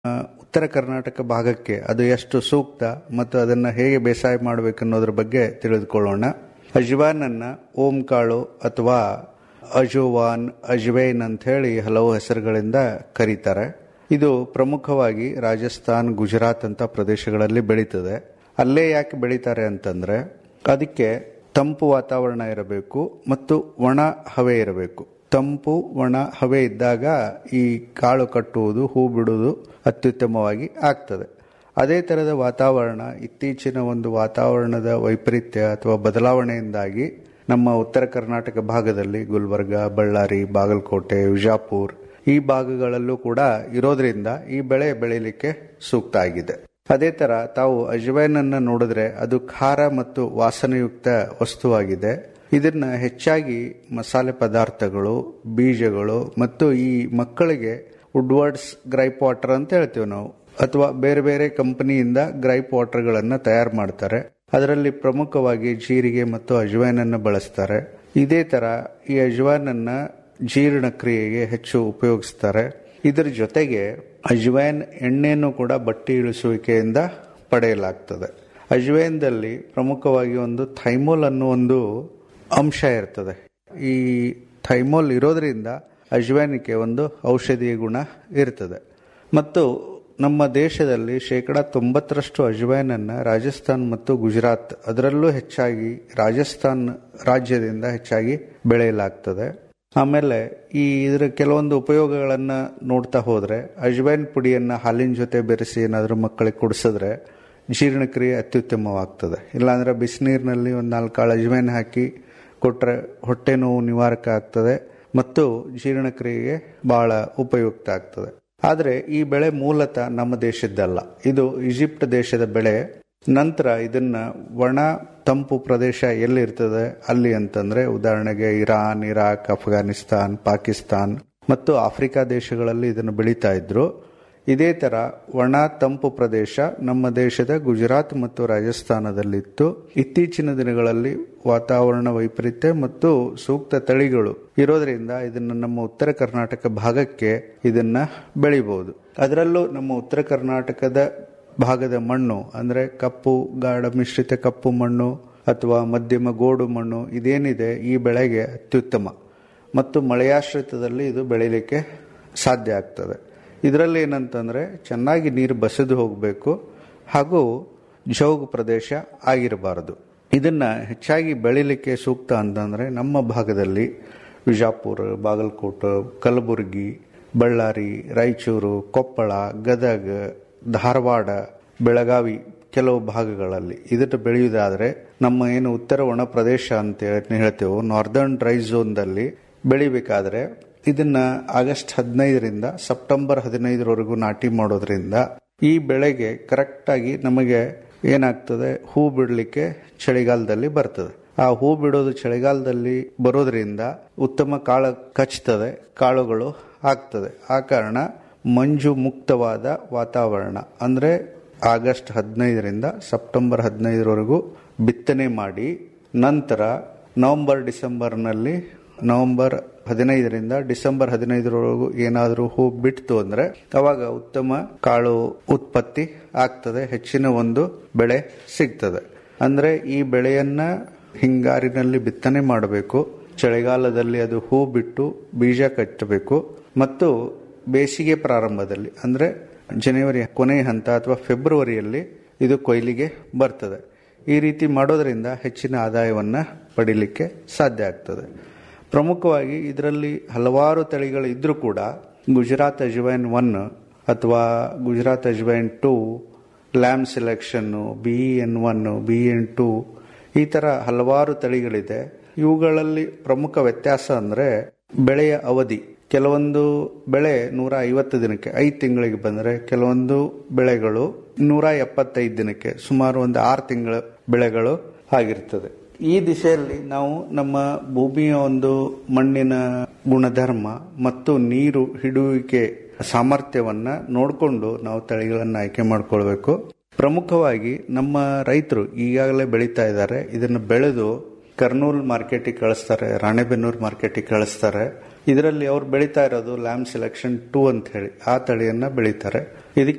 ಆ, ಉತ್ತರ ಕರ್ನಾಟಕ ಭಾಗಕ್ಕೆ ಅದು ಎಷ್ಟು ಸೂಕ್ತ ಮತ್ತು ಅದನ್ನು ಹೇಗೆ ಬೇಸಾಯ ಮಾಡಬೇಕನ್ನೋದ್ರ ಬಗ್ಗೆ ತಿಳಿದುಕೊಳ್ಳೋಣ ಅಜ್ವಾನನ್ನ ಓಂ ಕಾಳು ಅಥವಾ ಅಜುವಾನ್ ಅಜ್ವೈನ್ ಅಂತ ಹೇಳಿ ಹಲವು ಹೆಸರುಗಳಿಂದ ಕರೀತಾರೆ ಇದು ಪ್ರಮುಖವಾಗಿ ರಾಜಸ್ಥಾನ್ ಗುಜರಾತ್ ಅಂತ ಪ್ರದೇಶಗಳಲ್ಲಿ ಬೆಳೀತದೆ ಅಲ್ಲೇ ಯಾಕೆ ಬೆಳೀತಾರೆ ಅಂತಂದ್ರೆ ಅದಕ್ಕೆ ತಂಪು ವಾತಾವರಣ ಇರಬೇಕು ಮತ್ತು ಒಣ ಹವೆ ಇರಬೇಕು ತಂಪು ಒಣ ಹವೆ ಇದ್ದಾಗ ಈ ಕಾಳು ಕಟ್ಟುವುದು ಹೂ ಬಿಡುವುದು ಅತ್ಯುತ್ತಮವಾಗಿ ಆಗ್ತದೆ ಅದೇ ಥರದ ವಾತಾವರಣ ಇತ್ತೀಚಿನ ಒಂದು ವಾತಾವರಣದ ವೈಪರೀತ್ಯ ಅಥವಾ ಬದಲಾವಣೆಯಿಂದಾಗಿ ನಮ್ಮ ಉತ್ತರ ಕರ್ನಾಟಕ ಭಾಗದಲ್ಲಿ ಗುಲ್ಬರ್ಗ ಬಳ್ಳಾರಿ ಬಾಗಲಕೋಟೆ ವಿಜಾಪುರ್ ಈ ಭಾಗಗಳಲ್ಲೂ ಕೂಡ ಇರೋದ್ರಿಂದ ಈ ಬೆಳೆ ಬೆಳೀಲಿಕ್ಕೆ ಸೂಕ್ತ ಆಗಿದೆ ಅದೇ ತರ ತಾವು ಅಜ್ವೈನ್ ಅನ್ನ ನೋಡಿದ್ರೆ ಅದು ಖಾರ ಮತ್ತು ವಾಸನೆಯುಕ್ತ ವಸ್ತುವಾಗಿದೆ ಇದನ್ನ ಹೆಚ್ಚಾಗಿ ಮಸಾಲೆ ಪದಾರ್ಥಗಳು ಬೀಜಗಳು ಮತ್ತು ಈ ಮಕ್ಕಳಿಗೆ ವುಡ್ವರ್ಡ್ಸ್ ಗ್ರೈಪ್ ವಾಟರ್ ಅಂತ ಹೇಳ್ತೀವಿ ನಾವು ಅಥವಾ ಬೇರೆ ಬೇರೆ ಕಂಪನಿಯಿಂದ ಗ್ರೈಪ್ ವಾಟರ್ಗಳನ್ನು ತಯಾರು ಮಾಡ್ತಾರೆ ಅದರಲ್ಲಿ ಪ್ರಮುಖವಾಗಿ ಜೀರಿಗೆ ಮತ್ತು ಅಜ್ವೈನನ್ನು ಬಳಸ್ತಾರೆ ಇದೇ ತರ ಈ ಅಜ್ವೈನನ್ನ ಜೀರ್ಣಕ್ರಿಯೆಗೆ ಹೆಚ್ಚು ಉಪಯೋಗಿಸ್ತಾರೆ ಇದರ ಜೊತೆಗೆ ಅಜ್ವೈನ್ ಎಣ್ಣೆಯನ್ನು ಕೂಡ ಬಟ್ಟಿ ಇಳಿಸುವಿಕೆಯಿಂದ ಪಡೆಯಲಾಗ್ತದೆ ಅಜ್ವೈನ್ದಲ್ಲಿ ಪ್ರಮುಖವಾಗಿ ಒಂದು ಥೈಮೋಲ್ ಅನ್ನೋ ಒಂದು ಅಂಶ ಇರ್ತದೆ ಈ ಥೈಮೋಲ್ ಇರೋದ್ರಿಂದ ಅಜ್ವೈನಿಗೆ ಒಂದು ಔಷಧೀಯ ಗುಣ ಇರ್ತದೆ ಮತ್ತು ನಮ್ಮ ದೇಶದಲ್ಲಿ ಶೇಕಡ ತೊಂಬತ್ತರಷ್ಟು ಅಜ್ವೈನನ್ನು ರಾಜಸ್ಥಾನ್ ಮತ್ತು ಗುಜರಾತ್ ಅದರಲ್ಲೂ ಹೆಚ್ಚಾಗಿ ರಾಜಸ್ಥಾನ್ ರಾಜ್ಯದಿಂದ ಹೆಚ್ಚಾಗಿ ಬೆಳೆಯಲಾಗ್ತದೆ ಆಮೇಲೆ ಈ ಇದರ ಕೆಲವೊಂದು ಉಪಯೋಗಗಳನ್ನು ನೋಡ್ತಾ ಹೋದ್ರೆ ಅಜ್ವೈನ್ ಪುಡಿಯನ್ನು ಹಾಲಿನ ಜೊತೆ ಬೆರೆಸಿ ಏನಾದರೂ ಮಕ್ಕಳಿಗೆ ಕುಡಿಸಿದ್ರೆ ಜೀರ್ಣಕ್ರಿಯೆ ಅತ್ಯುತ್ತಮವಾಗ್ತದೆ ಇಲ್ಲಾಂದ್ರೆ ಬಿಸಿನೀರಿನಲ್ಲಿ ಒಂದು ನಾಲ್ಕು ಕಾಳು ಅಜ್ವೈನ್ ಹಾಕಿ ಕೊಟ್ಟರೆ ಹೊಟ್ಟೆ ನೋವು ನಿವಾರಕ ಆಗ್ತದೆ ಮತ್ತು ಜೀರ್ಣಕ್ರಿಯೆಗೆ ಬಹಳ ಉಪಯುಕ್ತ ಆಗ್ತದೆ ಆದರೆ ಈ ಬೆಳೆ ಮೂಲತಃ ನಮ್ಮ ದೇಶದ್ದಲ್ಲ ಇದು ಈಜಿಪ್ಟ್ ದೇಶದ ಬೆಳೆ ನಂತರ ಇದನ್ನ ಒಣ ತಂಪು ಪ್ರದೇಶ ಎಲ್ಲಿರ್ತದೆ ಅಲ್ಲಿ ಅಂತಂದ್ರೆ ಉದಾಹರಣೆಗೆ ಇರಾನ್ ಇರಾಕ್ ಅಫ್ಘಾನಿಸ್ತಾನ್ ಪಾಕಿಸ್ತಾನ್ ಮತ್ತು ಆಫ್ರಿಕಾ ದೇಶಗಳಲ್ಲಿ ಇದನ್ನು ಬೆಳೀತಾ ಇದ್ರು ಇದೇ ತರ ಒಣ ತಂಪು ಪ್ರದೇಶ ನಮ್ಮ ದೇಶದ ಗುಜರಾತ್ ಮತ್ತು ರಾಜಸ್ಥಾನದಲ್ಲಿತ್ತು ಇತ್ತೀಚಿನ ದಿನಗಳಲ್ಲಿ ವಾತಾವರಣ ವೈಪರೀತ್ಯ ಮತ್ತು ಸೂಕ್ತ ತಳಿಗಳು ಇರೋದ್ರಿಂದ ಇದನ್ನು ನಮ್ಮ ಉತ್ತರ ಕರ್ನಾಟಕ ಭಾಗಕ್ಕೆ ಇದನ್ನ ಬೆಳಿಬಹುದು ಅದರಲ್ಲೂ ನಮ್ಮ ಉತ್ತರ ಕರ್ನಾಟಕದ ಭಾಗದ ಮಣ್ಣು ಅಂದ್ರೆ ಕಪ್ಪು ಗಾಢ ಮಿಶ್ರಿತ ಕಪ್ಪು ಮಣ್ಣು ಅಥವಾ ಮಧ್ಯಮ ಗೋಡು ಮಣ್ಣು ಇದೇನಿದೆ ಈ ಬೆಳೆಗೆ ಅತ್ಯುತ್ತಮ ಮತ್ತು ಮಳೆಯಾಶ್ರಿತದಲ್ಲಿ ಇದು ಬೆಳೀಲಿಕ್ಕೆ ಸಾಧ್ಯ ಆಗ್ತದೆ ಇದರಲ್ಲಿ ಏನಂತಂದ್ರೆ ಚೆನ್ನಾಗಿ ನೀರು ಬಸಿದು ಹೋಗಬೇಕು ಹಾಗೂ ಜೌಗು ಪ್ರದೇಶ ಆಗಿರಬಾರದು ಇದನ್ನ ಹೆಚ್ಚಾಗಿ ಬೆಳಿಲಿಕ್ಕೆ ಸೂಕ್ತ ಅಂತಂದ್ರೆ ನಮ್ಮ ಭಾಗದಲ್ಲಿ ವಿಜಾಪುರ ಬಾಗಲಕೋಟೆ ಕಲಬುರಗಿ ಬಳ್ಳಾರಿ ರಾಯಚೂರು ಕೊಪ್ಪಳ ಗದಗ ಧಾರವಾಡ ಬೆಳಗಾವಿ ಕೆಲವು ಭಾಗಗಳಲ್ಲಿ ಇದನ್ನು ಬೆಳೆಯುವುದಾದ್ರೆ ನಮ್ಮ ಏನು ಉತ್ತರ ಒಣ ಪ್ರದೇಶ ಅಂತ ಹೇಳ್ತೇವೆ ನಾರ್ದರ್ನ್ ಡ್ರೈ ಝೋನ್ದಲ್ಲಿ ಬೆಳಿಬೇಕಾದ್ರೆ ಇದನ್ನ ಆಗಸ್ಟ್ ಹದಿನೈದರಿಂದ ಸೆಪ್ಟೆಂಬರ್ ಹದಿನೈದರವರೆಗೂ ನಾಟಿ ಮಾಡೋದ್ರಿಂದ ಈ ಬೆಳೆಗೆ ಕರೆಕ್ಟ್ ಆಗಿ ನಮಗೆ ಏನಾಗ್ತದೆ ಹೂ ಬಿಡಲಿಕ್ಕೆ ಚಳಿಗಾಲದಲ್ಲಿ ಬರ್ತದೆ ಆ ಹೂ ಬಿಡೋದು ಚಳಿಗಾಲದಲ್ಲಿ ಬರೋದ್ರಿಂದ ಉತ್ತಮ ಕಾಳು ಕಚ್ತದೆ ಕಾಳುಗಳು ಆಗ್ತದೆ ಆ ಕಾರಣ ಮಂಜು ಮುಕ್ತವಾದ ವಾತಾವರಣ ಅಂದ್ರೆ ಆಗಸ್ಟ್ ಹದಿನೈದರಿಂದ ಸೆಪ್ಟೆಂಬರ್ ಹದಿನೈದರವರೆಗೂ ಬಿತ್ತನೆ ಮಾಡಿ ನಂತರ ನವೆಂಬರ್ ಡಿಸೆಂಬರ್ನಲ್ಲಿ ನವೆಂಬರ್ ಹದಿನೈದರಿಂದ ಡಿಸೆಂಬರ್ ಹದಿನೈದರವರೆಗೂ ಏನಾದರೂ ಹೂ ಬಿಡ್ತು ಅಂದ್ರೆ ಅವಾಗ ಉತ್ತಮ ಕಾಳು ಉತ್ಪತ್ತಿ ಆಗ್ತದೆ ಹೆಚ್ಚಿನ ಒಂದು ಬೆಳೆ ಸಿಗ್ತದೆ ಅಂದ್ರೆ ಈ ಬೆಳೆಯನ್ನ ಹಿಂಗಾರಿನಲ್ಲಿ ಬಿತ್ತನೆ ಮಾಡಬೇಕು ಚಳಿಗಾಲದಲ್ಲಿ ಅದು ಹೂ ಬಿಟ್ಟು ಬೀಜ ಕಟ್ಟಬೇಕು ಮತ್ತು ಬೇಸಿಗೆ ಪ್ರಾರಂಭದಲ್ಲಿ ಅಂದ್ರೆ ಜನವರಿ ಕೊನೆಯ ಹಂತ ಅಥವಾ ಫೆಬ್ರವರಿಯಲ್ಲಿ ಇದು ಕೊಯ್ಲಿಗೆ ಬರ್ತದೆ ಈ ರೀತಿ ಮಾಡೋದ್ರಿಂದ ಹೆಚ್ಚಿನ ಆದಾಯವನ್ನ ಪಡಿಲಿಕ್ಕೆ ಸಾಧ್ಯ ಆಗ್ತದೆ ಪ್ರಮುಖವಾಗಿ ಇದರಲ್ಲಿ ಹಲವಾರು ತಳಿಗಳು ಇದ್ರೂ ಕೂಡ ಗುಜರಾತ್ ಅಜ್ವೈನ್ ಒನ್ ಅಥವಾ ಗುಜರಾತ್ ಅಜ್ವೈನ್ ಟೂ ಲ್ಯಾಮ್ ಸೆಲೆಕ್ಷನ್ನು B N one B N two ಈ ತರ ಹಲವಾರು ತಳಿಗಳಿದೆ ಇವುಗಳಲ್ಲಿ ಪ್ರಮುಖ ವ್ಯತ್ಯಾಸ ಅಂದ್ರೆ ಬೆಳೆಯ ಅವಧಿ ಕೆಲವೊಂದು ಬೆಳೆ ನೂರ ಐವತ್ತು ದಿನಕ್ಕೆ ಐದು ತಿಂಗಳಿಗೆ ಬಂದರೆ ಕೆಲವೊಂದು ಬೆಳೆಗಳು ನೂರ ಎಪ್ಪತ್ತೈದು ದಿನಕ್ಕೆ ಸುಮಾರು ಒಂದು ಆರು ತಿಂಗಳ ಬೆಳೆಗಳು ಆಗಿರ್ತದೆ ಈ ದಿಶೆಯಲ್ಲಿ ನಾವು ನಮ್ಮ ಭೂಮಿಯ ಒಂದು ಮಣ್ಣಿನ ಗುಣಧರ್ಮ ಮತ್ತು ನೀರು ಹಿಡುವಿಕೆ ಸಾಮರ್ಥ್ಯವನ್ನ ನೋಡಿಕೊಂಡು ನಾವು ತಳಿಗಳನ್ನು ಆಯ್ಕೆ ಮಾಡ್ಕೊಳ್ಬೇಕು ಪ್ರಮುಖವಾಗಿ ನಮ್ಮ ರೈತರು ಈಗಾಗಲೇ ಬೆಳೀತಾ ಇದ್ದಾರೆ ಇದನ್ನು ಬೆಳೆದು ಕರ್ನೂಲ್ ಮಾರ್ಕೆಟಿಗೆ ಕಳಿಸ್ತಾರೆ ರಾಣೆಬೆನ್ನೂರು ಮಾರ್ಕೆಟಿಗೆ ಕಳಿಸ್ತಾರೆ ಇದರಲ್ಲಿ ಅವ್ರು ಬೆಳೀತಾ ಇರೋದು ಲ್ಯಾಮ್ ಸೆಲೆಕ್ಷನ್ ಟೂ ಅಂತ ಹೇಳಿ ಆ ತಳಿಯನ್ನ ಬೆಳೀತಾರೆ